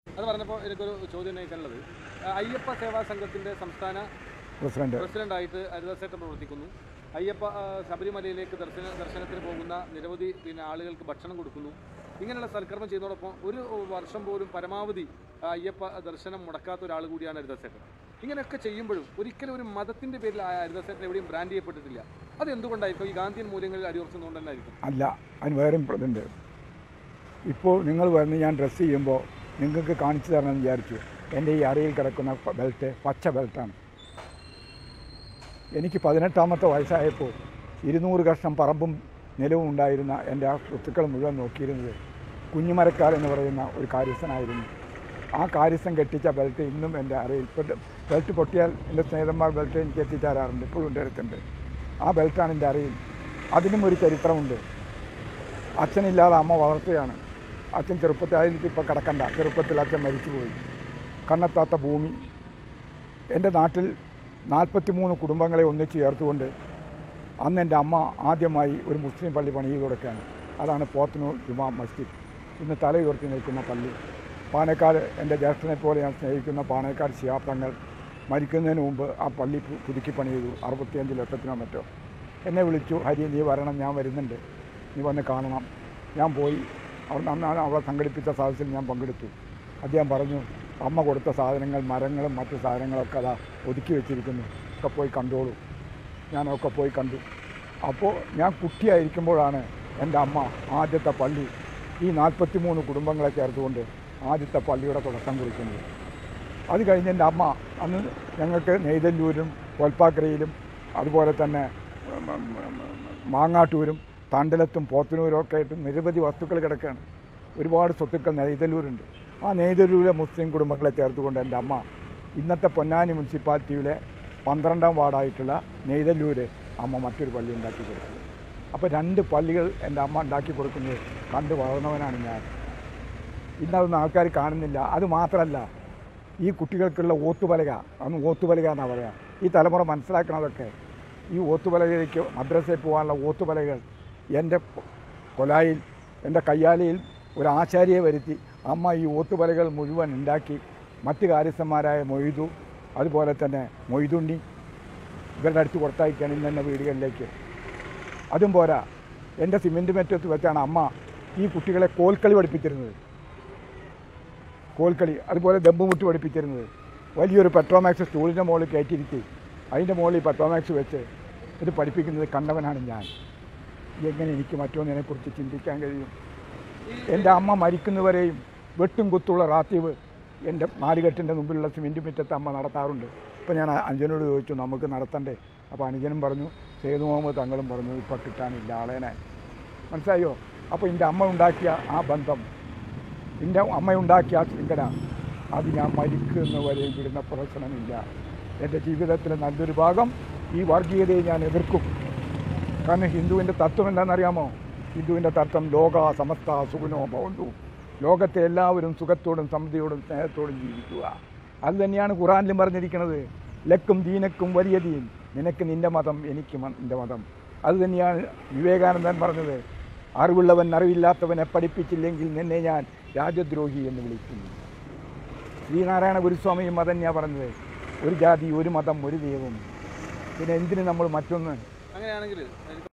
അത് പറഞ്ഞപ്പോൾ എനിക്കൊരു ചോദ്യം ഉന്നയിക്കാനുള്ളത് ആ, അയ്യപ്പ സേവാ സംഘത്തിന്റെ സംസ്ഥാന പ്രസിഡന്റ് പ്രസിഡന്റായിട്ട് ഹരിദാസേട്ടൻ പ്രവർത്തിക്കുന്നു അയ്യപ്പ ആ, ശബരിമലയിലേക്ക് ദർശന ദർശനത്തിന് പോകുന്ന നിരവധി പിന്നെ ആളുകൾക്ക് ഭക്ഷണം കൊടുക്കുന്നു ഇങ്ങനെയുള്ള സൽക്കർമ്മം ചെയ്യുന്നതോടൊപ്പം ഒരു വർഷം പോലും പരമാവധി ആ, അയ്യപ്പ ദർശനം മുടക്കാത്ത ഒരാൾ കൂടിയാണ് ഹരിദാസേട്ടൻ ഇങ്ങനെയൊക്കെ ചെയ്യുമ്പോഴും ഒരിക്കലും ഒരു മതത്തിന്റെ പേരിൽ ആ ഹരിദാസേട്ടൻ എവിടെയും ബ്രാൻഡ് ചെയ്യപ്പെട്ടിട്ടില്ല അത് എന്തുകൊണ്ടായിരിക്കും ഈ ഗാന്ധിയൻ മൂല്യങ്ങളിൽ അടിയുറച്ചുകൊണ്ട് തന്നെ ആയിരിക്കും അല്ല അതിന് വേറെയും ഇതുണ്ട് ഇപ്പോൾ നിങ്ങൾ വന്ന് ഞാൻ ഡ്രസ്സ് ചെയ്യുമ്പോൾ നിങ്ങൾക്ക് കാണിച്ചു തരണമെന്ന് വിചാരിച്ചു എൻ്റെ ഈ അരയിൽ കിടക്കുന്ന പ- ബെൽറ്റ് പച്ച ബെൽറ്റാണ് എനിക്ക് പതിനെട്ടാമത്തെ വയസ്സായപ്പോൾ ഇരുന്നൂറ് കഷ്ണം പറമ്പും നിലവും ഉണ്ടായിരുന്ന എൻ്റെ ആ സ്വത്തുക്കൾ മുഴുവൻ നോക്കിയിരുന്നത് കുഞ്ഞുമരക്കാർ എന്ന് പറയുന്ന ഒരു കാര്യസ്ഥനായിരുന്നു ആ കാര്യസ്ഥൻ കെട്ടിച്ച ബെൽറ്റ് ഇന്നും എൻ്റെ അരയിൽ ഇപ്പോൾ ബെൽറ്റ് പൊട്ടിയാൽ എൻ്റെ സ്നേഹിതന്മാർ ബെൽറ്റ് എനിക്ക് എത്തിച്ചേരാറുണ്ട് ഇപ്പോഴും എൻ്റെ അടുത്തുണ്ട് ആ ബെൽറ്റാണ് എൻ്റെ അരയിൽ അതിനും ഒരു ചരിത്രമുണ്ട് അച്ഛനില്ലാതെ അമ്മ വളർത്തുകയാണ് അച്ഛൻ ചെറുപ്പത്തിൽ അതിലേക്ക് ഇപ്പോൾ കിടക്കണ്ട ചെറുപ്പത്തിൽ അച്ഛൻ മരിച്ചുപോയി കണ്ണെത്താത്ത ഭൂമി എൻ്റെ നാട്ടിൽ നാൽപ്പത്തി മൂന്ന് കുടുംബങ്ങളെ ഒന്നിച്ച് ചേർത്തുകൊണ്ട് അന്ന് എൻ്റെ അമ്മ ആദ്യമായി ഒരു മുസ്ലിം പള്ളി പണി ചെയ്ത് കൊടുക്കുകയാണ് അതാണ് പോത്തനൂർ ജുമാ മസ്ജിദ് ഇന്ന് തലയുയർത്തി നിൽക്കുന്ന പള്ളി പാണക്കാട് എൻ്റെ ജ്യേഷ്ഠനെ പോലെ ഞാൻ സ്നേഹിക്കുന്ന പാണക്കാട് ശിയാപ്തങ്ങൾ മരിക്കുന്നതിന് മുമ്പ് ആ പള്ളി പു- പുതുക്കി പണി ചെയ്തു അറുപത്തിയഞ്ച് ലക്ഷത്തിനോ മറ്റോ എന്നെ വിളിച്ചു ഹരി നീ വരണം ഞാൻ വരുന്നുണ്ട് നീ വന്ന് കാണണം ഞാൻ പോയി അവിടെ അന്നാണ് അവളെ സംഘടിപ്പിച്ച സദസ്സിൽ ഞാൻ പങ്കെടുത്തു അദ്ദേഹം പറഞ്ഞു അമ്മ കൊടുത്ത സാധനങ്ങൾ മരങ്ങളും മറ്റു സാധനങ്ങളൊക്കെ അതാ ഒതുക്കി വെച്ചിരിക്കുന്നു ഒക്കെ പോയി കണ്ടോളൂ ഞാനൊക്കെ പോയി കണ്ടു അപ്പോൾ ഞാൻ കുട്ടിയായിരിക്കുമ്പോഴാണ് എൻ്റെ അമ്മ ആദ്യത്തെ പള്ളി ഈ നാൽപ്പത്തി മൂന്ന് കുടുംബങ്ങളെ ചേർത്തുകൊണ്ട് ആദ്യത്തെ പള്ളിയുടെ തുടക്കം കുറിക്കുന്നത് അത് കഴിഞ്ഞ് എൻ്റെ അമ്മ അന്ന് ഞങ്ങൾക്ക് നെയ്തല്ലൂരും കൊൽപ്പാക്കരയിലും അതുപോലെ തന്നെ ഉം, ഉം, ഉം, മാങ്ങാട്ടൂരും തണ്ടലത്തും പോത്തനൂരും ഒക്കെ ആയിട്ട് നിരവധി വസ്തുക്കൾ കിടക്കുകയാണ് ഒരുപാട് സ്വത്തുക്കൾ നെയ്തല്ലൂരുണ്ട് ആ നെയ്തല്ലൂരിലെ മുസ്ലിം കുടുംബങ്ങളെ ചേർത്തുകൊണ്ട് എൻ്റെ അമ്മ ഇന്നത്തെ പൊന്നാനി മുനിസിപ്പാലിറ്റിയിലെ പന്ത്രണ്ടാം വാർഡായിട്ടുള്ള നെയ്തല്ലൂര് അമ്മ മറ്റൊരു പള്ളി ഉണ്ടാക്കി കൊടുത്തത് അപ്പോൾ രണ്ട് പള്ളികൾ എൻ്റെ അമ്മ ഉണ്ടാക്കി കൊടുക്കുന്നത് കണ്ടു വളർന്നവനാണ് ഞാൻ ഇന്നതൊന്നും ആൾക്കാർ കാണുന്നില്ല അത് മാത്രമല്ല ഈ കുട്ടികൾക്കുള്ള ഓത്തുപലക അന്ന് ഓത്തുപലക എന്നാണ് പറയുക ഈ തലമുറ മനസ്സിലാക്കണതൊക്കെ ഈ ഓത്തുപലകയിലേക്ക് മദ്രസയിൽ പോകാനുള്ള ഓത്തുപലകൾ എൻ്റെ കൊലായിൽ എൻ്റെ കയ്യാലയിൽ ഒരു ആചാര്യയെ വരുത്തി അമ്മ ഈ ഓത്തുപലകൾ മുഴുവൻ ഉണ്ടാക്കി മറ്റ് കാര്യസ്ഥന്മാരായ മൊയ്തു അതുപോലെ തന്നെ മൊയ്തുണ്ണി ഇവരുടെ അടുത്ത് കൊടുത്തയക്കുകയാണ് ഇന്ന് തന്നെ വീടുകളിലേക്ക് അതും പോരാ എൻ്റെ സിമെൻറ്റ് മെറ്റത്ത് വെച്ചാണ് അമ്മ ഈ കുട്ടികളെ കോൽക്കളി പഠിപ്പിച്ചിരുന്നത് കോൽക്കളി അതുപോലെ ദമ്പുമുട്ട് പഠിപ്പിച്ചിരുന്നത് വലിയൊരു പെട്രോമാക്സ് സ്റ്റൂളിൻ്റെ മുകളിൽ കയറ്റിയിരുത്തി അതിൻ്റെ മുകളിൽ പെട്രോമാക്സ് വെച്ച് ഇത് പഠിപ്പിക്കുന്നത് കണ്ടവനാണ് ഞാൻ എങ്ങനെ എനിക്ക് മറ്റൊന്നിനെക്കുറിച്ച് ചിന്തിക്കാൻ കഴിയും എൻ്റെ അമ്മ മരിക്കുന്നവരെയും വെട്ടും കുത്തുള്ള റാത്തീവ് എൻ്റെ നാലുകെട്ടിൻ്റെ മുമ്പിലുള്ള സിമെൻറ്റ് മുറ്റത്ത് അമ്മ നടത്താറുണ്ട് അപ്പോൾ ഞാൻ അഞ്ജനോട് ചോദിച്ചു നമുക്ക് നടത്തണ്ടേ അപ്പോൾ അനുജനും പറഞ്ഞു സേതു മുഹമ്മദ് തങ്ങളും പറഞ്ഞു ഇപ്പോൾ കിട്ടാനില്ല ആളേനെ മനസ്സിലായോ അപ്പോൾ എൻ്റെ അമ്മ ഉണ്ടാക്കിയ ആ ബന്ധം എൻ്റെ അമ്മയുണ്ടാക്കിയ ആ ശൃംഖല അത് ഞാൻ മരിക്കുന്നവരെ വിടുന്ന പ്രശ്നമില്ല എൻ്റെ ജീവിതത്തിലെ നല്ലൊരു ഭാഗം ഈ വർഗീയതയെ ഞാൻ എതിർക്കും കാരണം ഹിന്ദുവിൻ്റെ തത്വം എന്താണെന്നറിയാമോ ഹിന്ദുവിൻ്റെ തത്വം ലോക സമസ്ത സുഖനോ ഭവന്തു ലോകത്തെ എല്ലാവരും സുഖത്തോടും സമൃദ്ധിയോടും സ്നേഹത്തോടും ജീവിക്കുക അത് തന്നെയാണ് ഖുറാനിലും പറഞ്ഞിരിക്കുന്നത് ലക്കും ദീനക്കും വലിയ ദീൻ നിനക്ക് നിൻ്റെ മതം എനിക്ക് മ- എൻ്റെ മതം അത് തന്നെയാണ് വിവേകാനന്ദൻ പറഞ്ഞത് അറിവുള്ളവൻ അറിവില്ലാത്തവനെ പഠിപ്പിച്ചില്ലെങ്കിൽ നിന്നെ ഞാൻ രാജദ്രോഹി എന്ന് വിളിക്കുന്നു ശ്രീനാരായണ ഗുരുസ്വാമിയും മതം ഞാൻ പറഞ്ഞത് ഒരു ജാതി ഒരു മതം ഒരു ദൈവം പിന്നെ എന്തിന് നമ്മൾ മറ്റൊന്ന് അങ്ങനെയാണെങ്കിൽ